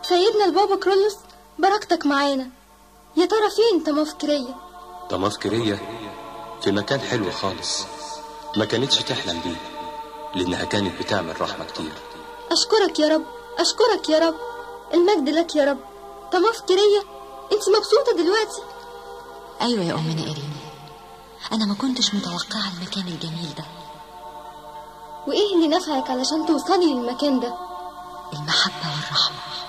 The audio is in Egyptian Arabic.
سيدنا البابا كرولوس بركتك معانا يا ترى فين تمافكرية تمافكرية في مكان حلو خالص ما كانتش تحلم بيه لأنها كانت بتعمل رحمة كتير أشكرك يا رب أشكرك يا رب المجد لك يا رب تمافكرية انت مبسوطة دلوقتي أيوة يا أمنا إيرين أنا ما كنتش متوقعة المكان الجميل ده وإيه اللي نفعك علشان توصلي للمكان ده المحبة والرحمة